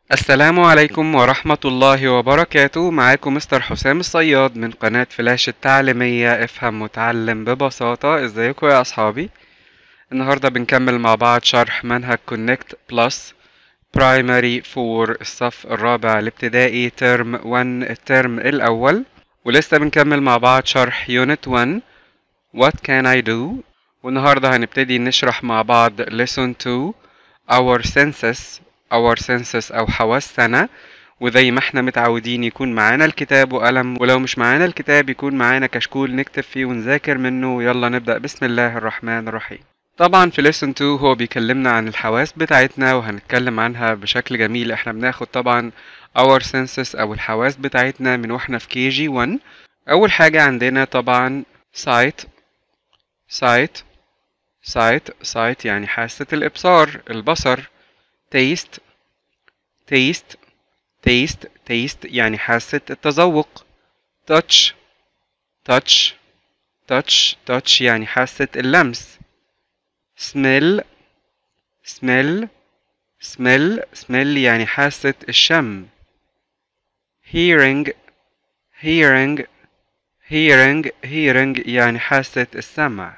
السلام عليكم ورحمة الله وبركاته معاكم مستر حسام الصياد من قناة فلاش التعليمية افهم وتعلم ببساطة ازيكم يا اصحابي النهاردة بنكمل مع بعض شرح منهج كونكت بلس برايمري فور الصف الرابع الابتدائي ترم 1 الترم الاول ولسه بنكمل مع بعض شرح يونت 1 What can I do والنهاردة هنبتدي نشرح مع بعض lesson 2 our census our census أو حواسنا وزي ما احنا متعودين يكون معانا الكتاب وقلم ولو مش معانا الكتاب يكون معانا كشكول نكتب فيه ونذاكر منه يلا نبدأ بسم الله الرحمن الرحيم طبعا في lesson 2 هو بيكلمنا عن الحواس بتاعتنا وهنتكلم عنها بشكل جميل احنا بناخد طبعا our senses أو الحواس بتاعتنا من واحنا في كي جي 1 أول حاجة عندنا طبعا sight sight sight sight يعني حاسة الإبصار البصر taste taste taste taste يعني حاسة التذوق touch touch touch touch يعني حاسة اللمس smell smell smell smell يعني حاسة الشم hearing hearing hearing hearing يعني حاسة السمع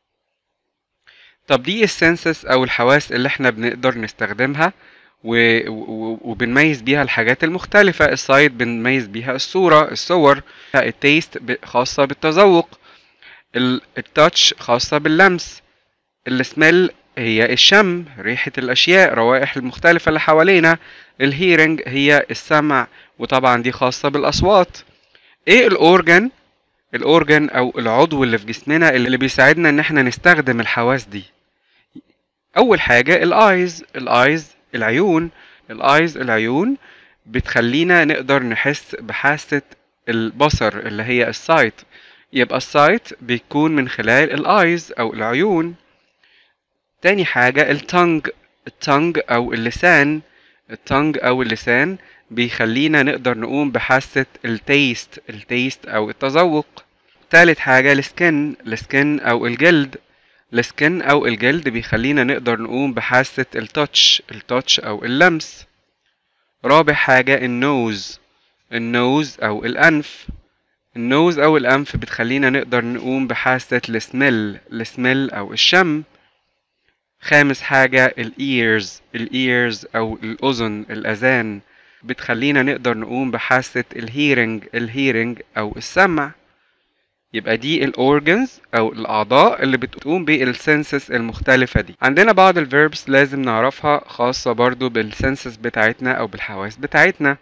طب دي السنسس او الحواس اللي احنا بنقدر نستخدمها و... و... وبنميز بيها الحاجات المختلفة السايت بنميز بيها الصورة الصور التيست ب... خاصة بالتذوق ال... التاتش خاصة باللمس السميل هي الشم ريحة الأشياء روائح المختلفة اللي حوالينا الهيرنج هي السمع وطبعا دي خاصة بالأصوات ايه الأورجن الأورجن أو العضو اللي في جسمنا اللي بيساعدنا إن احنا نستخدم الحواس دي أول حاجة الآيز الآيز العيون الآيز العيون بتخلينا نقدر نحس بحاسة البصر اللي هي السايت يبقى السايت بيكون من خلال الآيز أو العيون تاني حاجة التنج التنج أو اللسان التنج أو اللسان بيخلينا نقدر نقوم بحاسة التيست التيست أو التذوق تالت حاجة السكن السكن أو الجلد السكن أو الجلد بيخلينا نقدر نقوم بحاسة التاتش التاتش أو اللمس رابع حاجة النوز النوز أو الأنف النوز أو الأنف بتخلينا نقدر نقوم بحاسة السميل السميل أو الشم خامس حاجة الإيرز الإيرز أو الأذن الأذان بتخلينا نقدر نقوم بحاسة الهيرنج الهيرنج أو السمع يبقى دي الأورجنز أو الأعضاء اللي بتقوم بالسنسس المختلفة دي عندنا بعض الفيربس لازم نعرفها خاصة برضو بالسنسس بتاعتنا أو بالحواس بتاعتنا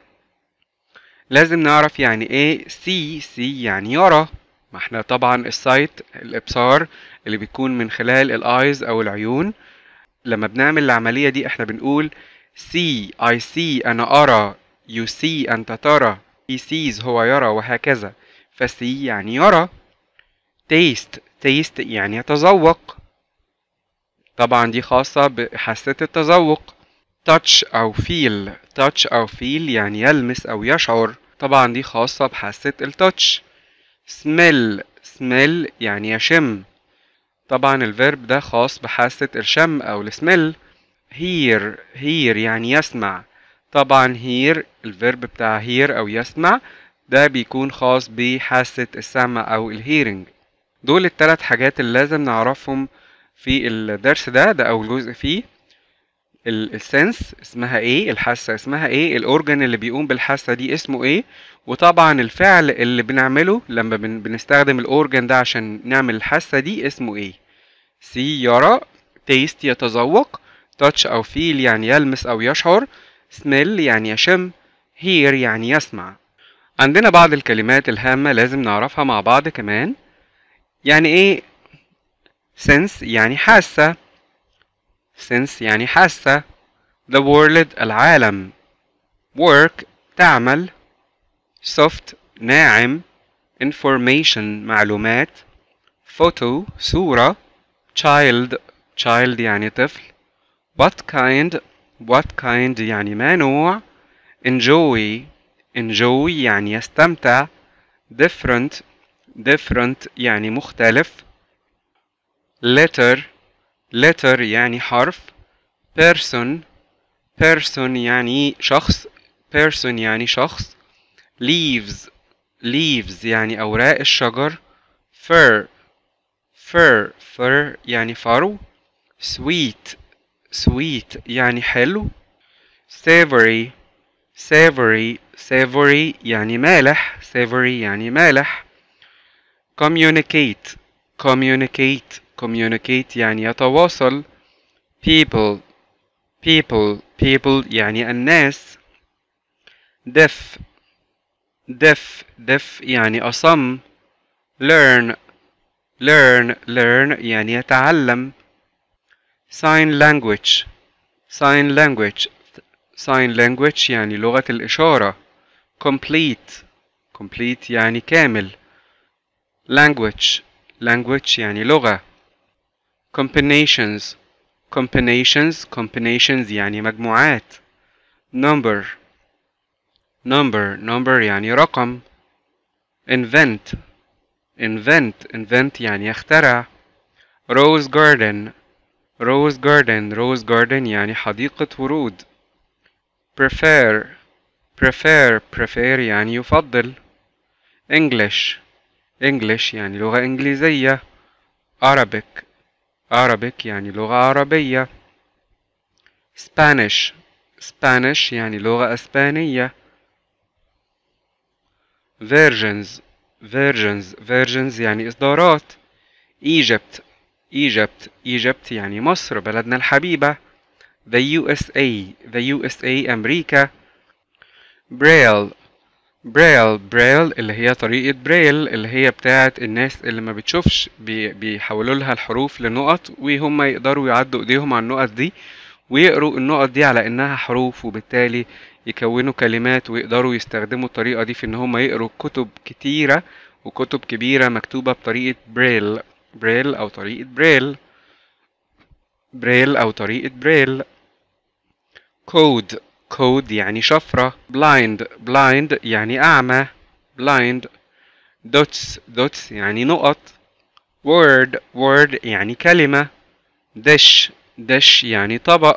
لازم نعرف يعني ايه سي سي يعني يرى ما احنا طبعا السايت الابصار اللي بيكون من خلال الايز او العيون لما بنعمل العملية دي احنا بنقول see I see أنا أرى you see أنت ترى he sees هو يرى وهكذا فسي يعني يرى taste taste يعني يتذوق طبعا دي خاصة بحاسة التذوق touch أو feel touch أو feel يعني يلمس أو يشعر طبعا دي خاصة بحاسة التاتش smell smell يعني يشم طبعا الفيرب ده خاص بحاسة الشم أو السميل hear hear يعني يسمع طبعا hear الفيرب بتاع hear أو يسمع ده بيكون خاص بحاسة السمع أو الهيرنج دول التلات حاجات اللي لازم نعرفهم في الدرس ده ده أول جزء فيه السنس اسمها ايه الحاسة اسمها ايه الأورجن اللي بيقوم بالحاسة دي اسمه ايه وطبعا الفعل اللي بنعمله لما بنستخدم الأورجن ده عشان نعمل الحاسة دي اسمه ايه سي يرى تيست يتذوق تاتش أو فيل يعني يلمس أو يشعر سميل يعني يشم هير يعني يسمع عندنا بعض الكلمات الهامة لازم نعرفها مع بعض كمان يعني ايه sense يعني حاسة sense يعني حاسة the world العالم work تعمل soft ناعم information معلومات photo صورة child child يعني طفل what kind what kind يعني ما نوع enjoy enjoy يعني يستمتع different different يعني مختلف letter letter يعني حرف person person يعني شخص person يعني شخص leaves leaves يعني أوراق الشجر fur fur fur يعني فرو sweet sweet يعني حلو savory savory savory يعني مالح savory يعني مالح communicate communicate communicate يعني يتواصل people people people يعني الناس deaf deaf deaf يعني أصم learn learn learn يعني يتعلم sign language sign language sign language يعني لغة الإشارة complete complete يعني كامل language language يعني لغة combinations combinations combinations يعني مجموعات number number number يعني رقم invent invent invent يعني يخترع rose garden rose garden rose garden يعني حديقة ورود prefer prefer prefer يعني يفضل English English يعني لغة إنجليزية Arabic Arabic يعني لغة عربية Spanish Spanish يعني لغة أسبانية versions versions versions يعني إصدارات Egypt Egypt Egypt يعني مصر بلدنا الحبيبة the USA the USA أمريكا Braille Braille Braille اللي هي طريقة بريل اللي هي بتاعت الناس اللي ما بتشوفش بي بيحولوا لها الحروف لنقط وهم يقدروا يعدوا ايديهم على النقط دي ويقروا النقط دي على انها حروف وبالتالي يكونوا كلمات ويقدروا يستخدموا الطريقة دي في ان هم يقروا كتب كتيرة وكتب كبيرة مكتوبة بطريقة بريل بريل او طريقة بريل بريل او طريقة بريل كود كود يعني شفرة blind blind يعني أعمى blind dots dots يعني نقط word word يعني كلمة dish dish يعني طبق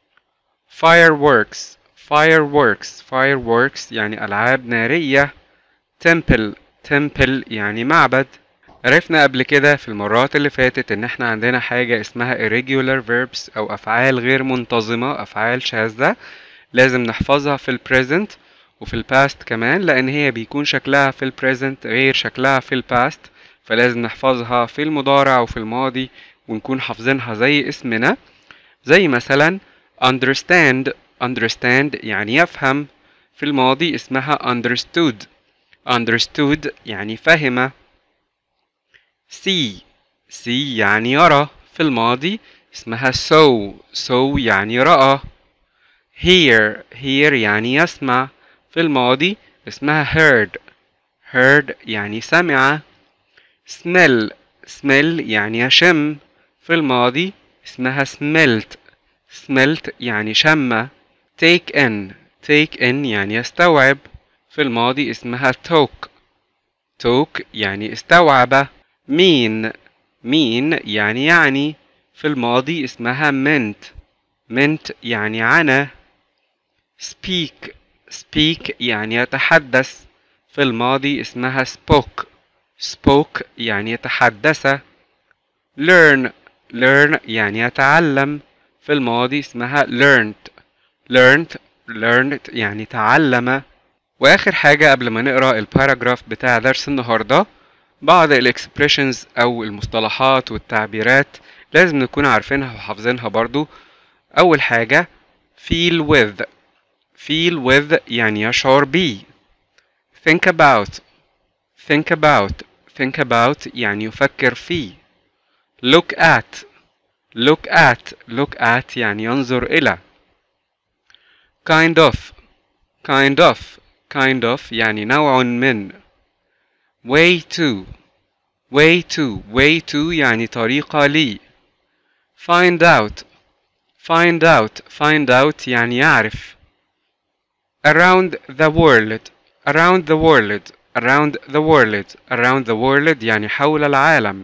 fireworks fireworks fireworks يعني ألعاب نارية temple temple يعني معبد عرفنا قبل كده في المرات اللي فاتت ان احنا عندنا حاجة اسمها irregular verbs او افعال غير منتظمة افعال شاذة لازم نحفظها في البريزنت وفي الباست كمان لان هي بيكون شكلها في البريزنت غير شكلها في الباست فلازم نحفظها في المضارع وفي الماضي ونكون حافظينها زي اسمنا زي مثلا understand understand يعني يفهم في الماضي اسمها understood understood يعني فهم see see يعني يرى في الماضي اسمها saw saw يعني رأى hear hear يعني يسمع في الماضي اسمها heard heard يعني سمع smell smell يعني يشم في الماضي اسمها smelt smelt يعني شم take in take in يعني يستوعب في الماضي اسمها took took يعني استوعب mean mean يعني يعني في الماضي اسمها meant meant يعني عنا speak speak يعني يتحدث في الماضي اسمها spoke spoke يعني يتحدث learn learn يعني يتعلم في الماضي اسمها learned learned learned يعني تعلم واخر حاجة قبل ما نقرا الباراجراف بتاع درس النهارده بعض الاكسبريشنز او المصطلحات والتعبيرات لازم نكون عارفينها وحافظينها برضو اول حاجة feel with feel with يعني يشعر بيه think about think about think about يعني يفكر فيه look at look at look at يعني ينظر إلى kind of kind of kind of يعني نوع من way to way to way to يعني طريقة لي find out find out find out يعني يعرف around the world around the world around the world around the world يعني حول العالم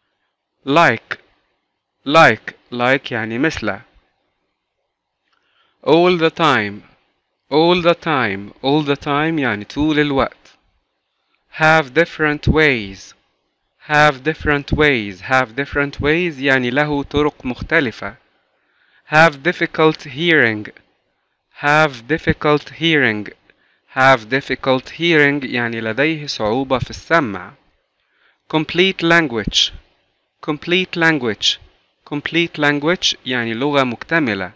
like like like يعني مثل all the time all the time all the time يعني طول الوقت have different ways have different ways have different ways يعني له طرق مختلفة have difficult hearing have difficult hearing have difficult hearing يعني لديه صعوبة في السمع complete language complete language complete language يعني لغة مكتملة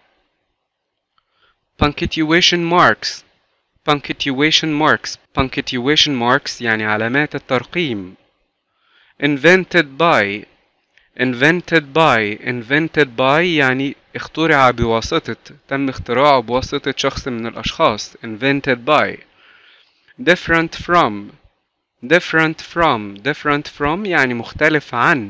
punctuation marks punctuation marks punctuation marks يعني علامات الترقيم invented by invented by invented by يعني اخترع بواسطة تم اختراعه بواسطة شخص من الأشخاص invented by different from different from different from يعني مختلف عن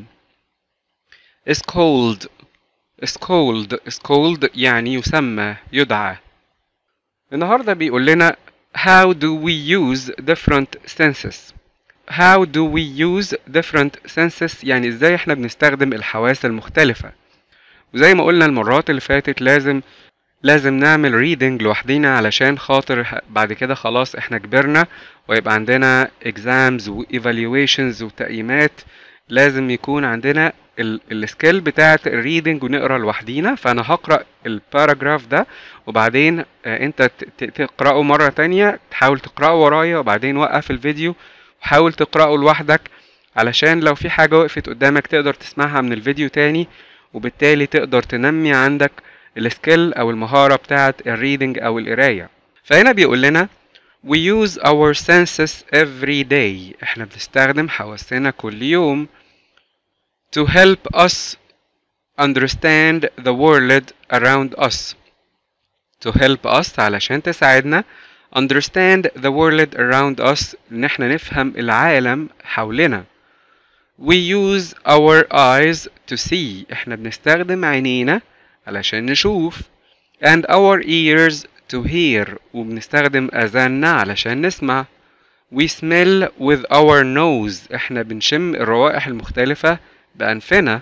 is called is called is called يعني يسمى يدعى النهارده بيقول لنا how do we use different senses how do we use different senses يعني ازاي احنا بنستخدم الحواس المختلفة وزي ما قلنا المرات اللي فاتت لازم لازم نعمل reading لوحدينا علشان خاطر بعد كده خلاص احنا كبرنا ويبقى عندنا exams و evaluations وتقييمات لازم يكون عندنا السكيل بتاعة الريدنج ونقرا لوحدينا فانا هقرا الباراجراف ده وبعدين انت تقراه مرة تانية تحاول تقراه ورايا وبعدين وقف الفيديو وحاول تقراه لوحدك علشان لو في حاجة وقفت قدامك تقدر تسمعها من الفيديو تاني وبالتالي تقدر تنمي عندك السكيل او المهارة بتاعة الريدنج او القراية فهنا بيقول لنا we use our senses every day احنا بنستخدم حواسنا كل يوم to help us understand the world around us to help us علشان تساعدنا understand the world around us ان احنا نفهم العالم حولنا we use our eyes to see احنا بنستخدم عينينا علشان نشوف and our ears to hear وبنستخدم أذاننا علشان نسمع we smell with our nose احنا بنشم الروائح المختلفة بأنفنا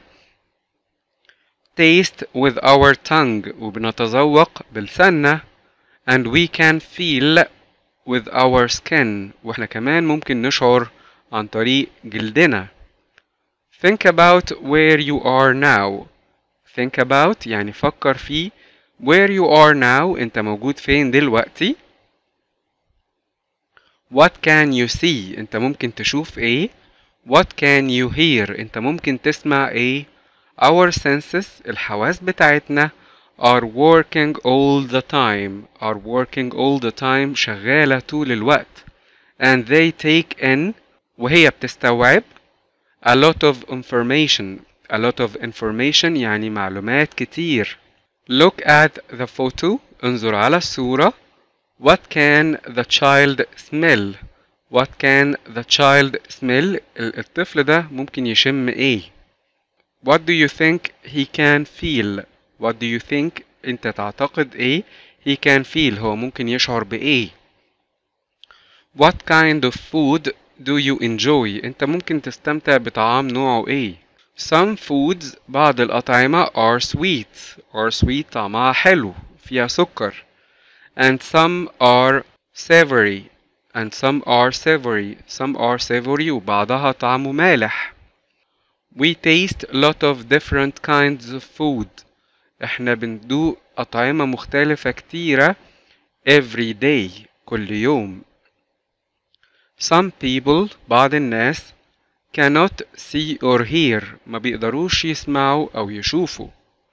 taste with our tongue وبنتذوق بلساننا and we can feel with our skin واحنا كمان ممكن نشعر عن طريق جلدنا think about where you are now think about يعني فكر في where you are now انت موجود فين دلوقتي what can you see انت ممكن تشوف ايه what can you hear انت ممكن تسمع ايه our senses الحواس بتاعتنا are working all the time are working all the time شغالة طول الوقت and they take in وهي بتستوعب a lot of information a lot of information يعني معلومات كتير look at the photo انظر على الصورة what can the child smell what can the child smell الطفل ده ممكن يشم ايه what do you think he can feel what do you think انت تعتقد ايه he can feel هو ممكن يشعر بايه what kind of food do you enjoy انت ممكن تستمتع بطعام نوعه ايه some foods بعض الأطعمة are sweet are sweet طعمها حلو فيها سكر and some are savory and some are savory some are savory وبعضها طعمه مالح we taste a lot of different kinds of food احنا بندوق أطعمة مختلفة كتيرة every day كل يوم some people بعض الناس cannot see or hear ما بيقدروش يسمعوا أو يشوفوا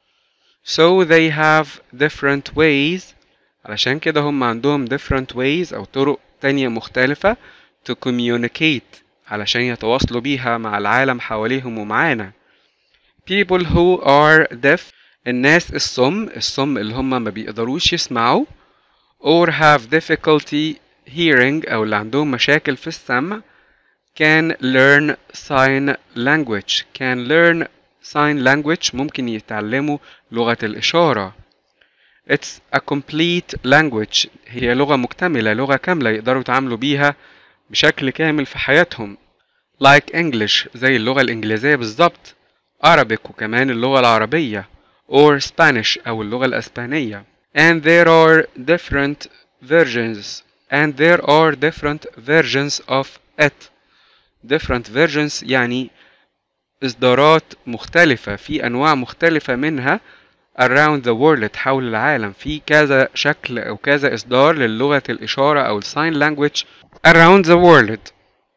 so they have different ways علشان كده هم عندهم different ways أو طرق تانية مختلفة to communicate علشان يتواصلوا بيها مع العالم حواليهم ومعانا people who are deaf الناس الصم الصم اللي هم ما بيقدروش يسمعوا or have difficulty hearing أو اللي عندهم مشاكل في السمع can learn sign language can learn sign language ممكن يتعلموا لغة الإشارة It's a complete language هي لغة مكتملة لغة كاملة يقدروا يتعاملوا بيها بشكل كامل في حياتهم like English زي اللغة الإنجليزية بالظبط Arabic وكمان اللغة العربية or Spanish أو اللغة الأسبانية and there are different versions and there are different versions of it different versions يعني إصدارات مختلفة في أنواع مختلفة منها around the world حول العالم في كذا شكل أو كذا إصدار للغة الإشارة أو الساين language around the world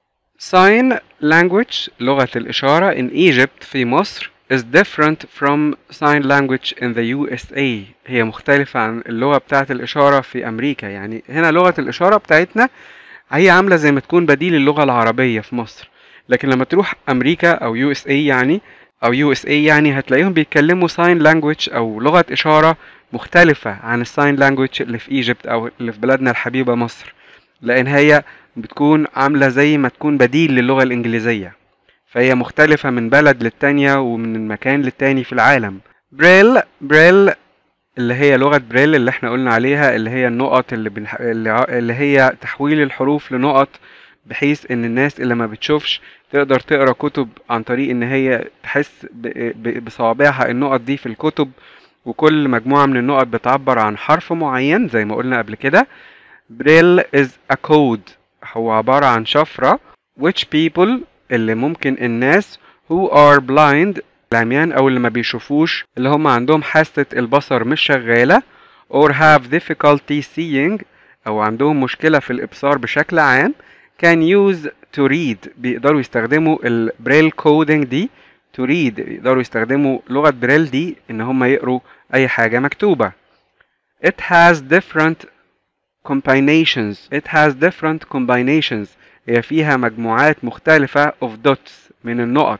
sign language لغة الإشارة in Egypt في مصر is different from sign language in the USA هي مختلفة عن اللغة بتاعة الإشارة في أمريكا يعني هنا لغة الإشارة بتاعتنا هي عاملة زي ما تكون بديل اللغة العربية في مصر لكن لما تروح أمريكا أو يو اس اي يعني أو يو اس اي يعني هتلاقيهم بيتكلموا sign language أو لغة إشارة مختلفة عن الساين language اللي في ايجيبت أو اللي في بلدنا الحبيبة مصر لأن هي بتكون عاملة زي ما تكون بديل للغة الإنجليزية فهي مختلفة من بلد للتانية ومن مكان للتاني في العالم بريل بريل اللي هي لغة بريل اللي احنا قلنا عليها اللي هي النقط اللي, بنح... اللي ع- اللي هي تحويل الحروف لنقط بحيث ان الناس اللي ما بتشوفش تقدر تقرا كتب عن طريق ان هي تحس ب... ب... بصوابعها النقط دي في الكتب وكل مجموعة من النقط بتعبر عن حرف معين زي ما قلنا قبل كده بريل is a code هو عبارة عن شفرة which people اللي ممكن الناس who are blind العميان أو اللي ما بيشوفوش اللي هم عندهم حاسة البصر مش شغالة or have difficulty seeing أو عندهم مشكلة في الإبصار بشكل عام can use to read بيقدروا يستخدموا البريل كودينج دي to read يقدروا يستخدموا لغة بريل دي إن هم يقروا أي حاجة مكتوبة it has different combinations it has different combinations هي فيها مجموعات مختلفة of dots من النقط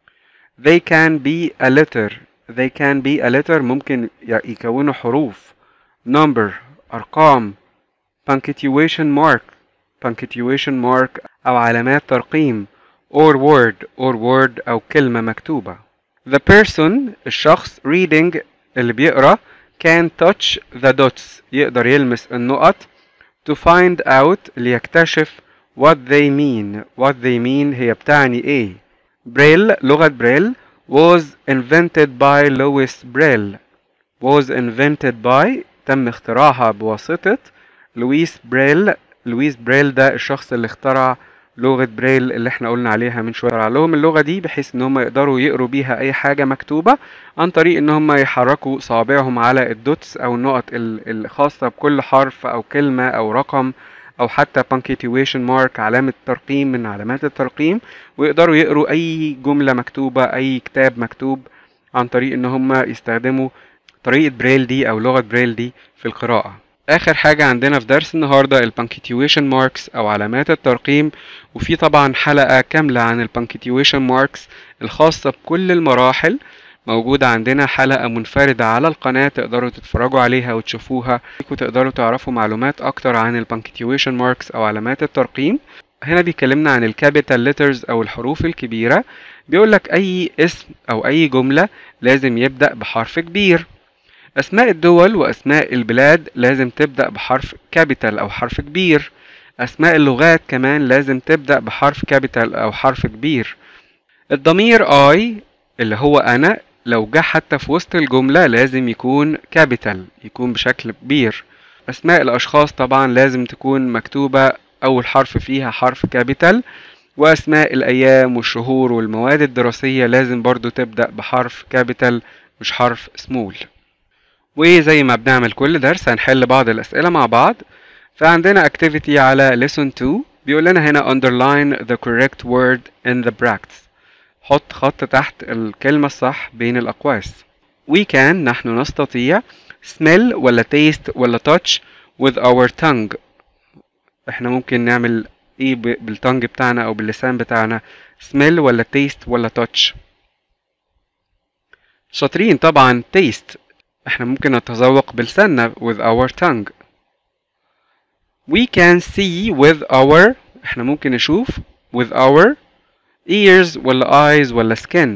they can be a letter they can be a letter ممكن ي- يكونوا حروف number أرقام punctuation mark punctuation mark أو علامات ترقيم or word or word أو كلمة مكتوبة the person الشخص reading اللي بيقرأ can touch the dots يقدر يلمس النقط to find out ليكتشف what they mean what they mean هي بتعني ايه بريل لغة بريل was invented by Louis Braille was invented by تم اختراعها بواسطة لويس بريل لويس بريل ده الشخص اللي اخترع لغة بريل اللي احنا قلنا عليها من شوية اخترع لهم اللغة دي بحيث ان هم يقدروا يقروا بيها اي حاجة مكتوبة عن طريق ان هم يحركوا صوابعهم على الدوتس او النقط ال- الخاصة بكل حرف او كلمة او رقم او حتى punctuation mark علامة ترقيم من علامات الترقيم ويقدروا يقروا اي جملة مكتوبة اي كتاب مكتوب عن طريق ان هم يستخدموا طريقة بريل دي او لغة بريل دي في القراءة اخر حاجة عندنا في درس النهاردة البانكتيويشن ماركس او علامات الترقيم وفي طبعا حلقة كاملة عن البانكتيويشن ماركس الخاصة بكل المراحل موجودة عندنا حلقة منفردة على القناة تقدروا تتفرجوا عليها وتشوفوها وتقدروا تعرفوا معلومات أكتر عن البانكتيويشن ماركس أو علامات الترقيم هنا بيكلمنا عن الكابيتال ليترز أو الحروف الكبيرة بيقولك أي اسم أو أي جملة لازم يبدأ بحرف كبير أسماء الدول وأسماء البلاد لازم تبدأ بحرف كابيتال أو حرف كبير أسماء اللغات كمان لازم تبدأ بحرف كابيتال أو حرف كبير الضمير I اللي هو أنا لو جه حتى في وسط الجملة لازم يكون كابيتال يكون بشكل كبير أسماء الأشخاص طبعا لازم تكون مكتوبة أول حرف فيها حرف كابيتال وأسماء الأيام والشهور والمواد الدراسية لازم برضو تبدأ بحرف كابيتال مش حرف سمول وزي ما بنعمل كل درس هنحل بعض الأسئلة مع بعض فعندنا activity على lesson 2 بيقول لنا هنا underline the correct word in the brackets حط خط تحت الكلمة الصح بين الأقواس we can نحن نستطيع smell ولا taste ولا touch with our tongue احنا ممكن نعمل ايه ب- بالتنج بتاعنا او باللسان بتاعنا smell ولا taste ولا touch شاطرين طبعا taste احنا ممكن نتذوق بلساننا with our tongue we can see with our احنا ممكن نشوف with our ears ولا eyes ولا skin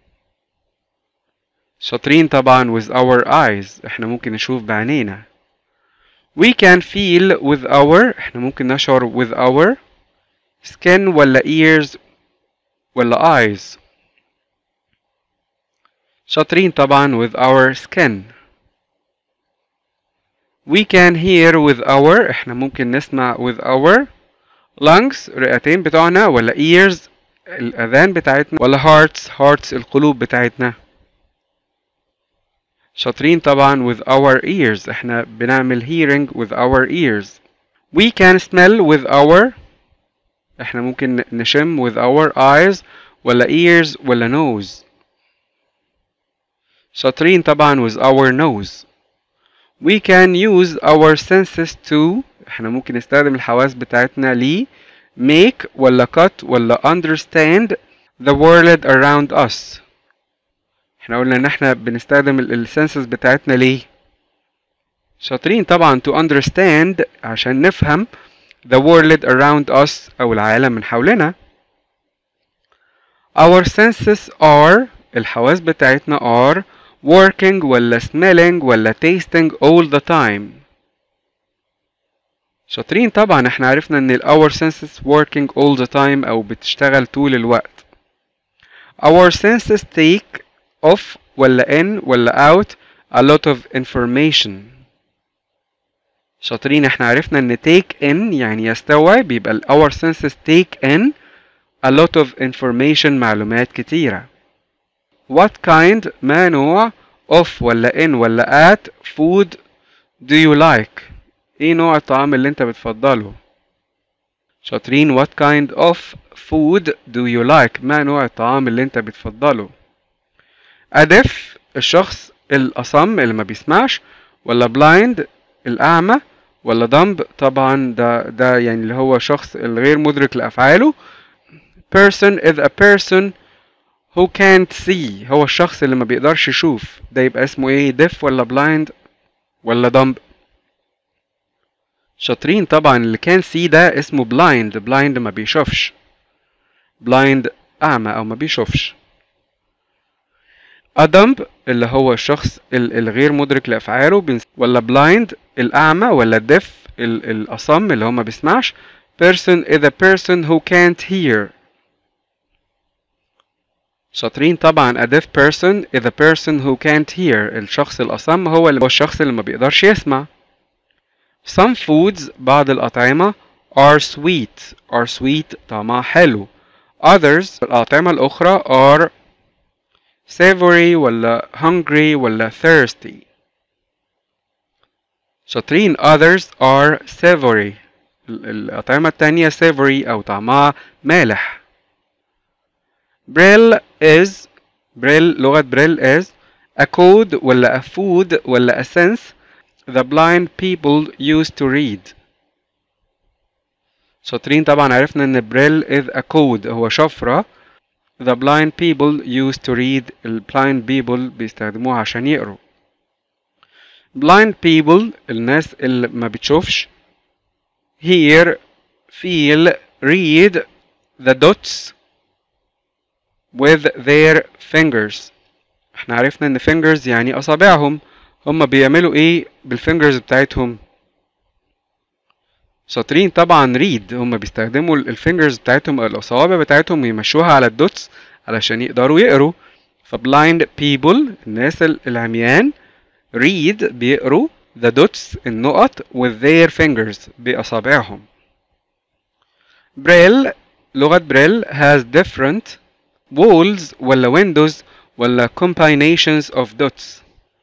شاطرين طبعا with our eyes احنا ممكن نشوف بعينينا we can feel with our احنا ممكن نشعر with our skin ولا ears ولا eyes شاطرين طبعا with our skin we can hear with our احنا ممكن نسمع with our lungs رئتين بتوعنا ولا ears الأذان بتاعتنا ولا hearts hearts القلوب بتاعتنا شاطرين طبعا with our ears احنا بنعمل hearing with our ears we can smell with our احنا ممكن نشم with our eyes ولا ears ولا nose شاطرين طبعا with our nose we can use our senses to احنا ممكن نستخدم الحواس بتاعتنا ل make ولا cut ولا understand the world around us احنا قلنا ان احنا بنستخدم السنسز بتاعتنا ليه شاطرين طبعا to understand عشان نفهم the world around us او العالم من حولنا our senses are الحواس بتاعتنا are working ولا smelling ولا tasting all the time شاطرين طبعا احنا عرفنا ان ال our senses working all the time او بتشتغل طول الوقت our senses take off ولا in ولا out a lot of information شاطرين احنا عرفنا ان take in يعني يستوعب يبقى ال our senses take in a lot of information معلومات كتيرة what kind ما نوع of ولا in ولا at food do you like ايه نوع الطعام اللي انت بتفضله شاطرين what kind of food do you like ما نوع الطعام اللي انت بتفضله أدف الشخص الأصم اللي ما بيسمعش ولا blind الأعمى ولا dumb طبعا ده ده يعني اللي هو شخص الغير مدرك لأفعاله person is a person who can't see هو الشخص اللي ما بيقدرش يشوف ده يبقى اسمه ايه deaf ولا blind ولا dumb شاطرين طبعا اللي كان سي ده اسمه blind blind ما بيشوفش blind أعمى أو ما بيشوفش أدمب اللي هو الشخص الغير مدرك لأفعاله ولا blind الأعمى ولا deaf الأصم اللي هو ما بيسمعش person is a person who can't hear شاطرين طبعا a deaf person is a person who can't hear الشخص الأصم هو اللي هو الشخص اللي ما بيقدرش يسمع some foods بعض الأطعمة are sweet are sweet طعمها حلو others الأطعمة الأخرى are savory ولا hungry ولا thirsty شاطرين others are savory الأطعمة التانية savory أو طعمها مالح Braille is Braille لغة Braille is a code ولا a food ولا a sense the blind people used to read شاطرين طبعا عرفنا ان Braille is a code هو شفرة the blind people used to read ال blind people بيستخدموها عشان يقروا blind people الناس اللي ما بتشوفش hear feel read the dots with their fingers احنا عرفنا ان fingers يعني اصابعهم هم بيعملوا ايه بالفingers بتاعتهم شاطرين طبعا ريد هم بيستخدموا الفingers بتاعتهم او الاصابع بتاعتهم ويمشوها على الدوتس علشان يقدروا يقروا فبلايند people الناس العميان read بيقروا the dots النقط with their fingers بأصابعهم Braille لغة Braille has different walls ولا windows ولا combinations of dots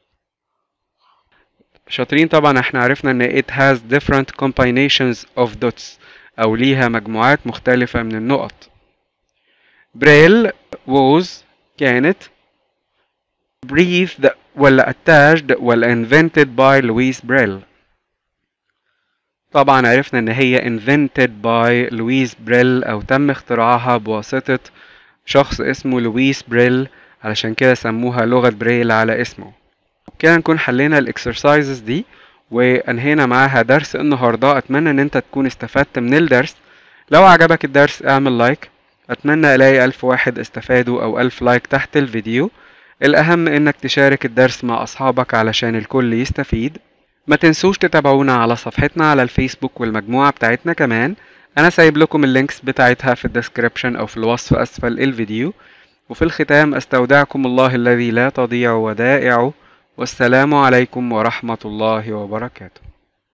شاطرين طبعا احنا عرفنا ان it has different combinations of dots او ليها مجموعات مختلفة من النقط Braille was كانت breathed ولا attached ولا invented by Louis Braille طبعا عرفنا ان هي invented by Louis Braille او تم اختراعها بواسطة شخص اسمه لويس بريل علشان كده سموها لغة بريل على اسمه كده نكون حلينا الاكسرسايزز دي وانهينا معاها درس النهارده اتمنى ان انت تكون استفدت من الدرس لو عجبك الدرس اعمل لايك اتمنى الاقي الف واحد استفادوا او الف لايك تحت الفيديو الاهم انك تشارك الدرس مع اصحابك علشان الكل يستفيد ما تنسوش تتابعونا على صفحتنا على الفيسبوك والمجموعة بتاعتنا كمان انا سايب لكم اللينكس بتاعتها في الديسكريبشن او في الوصف اسفل الفيديو وفي الختام استودعكم الله الذي لا تضيع ودائعه والسلام عليكم ورحمة الله وبركاته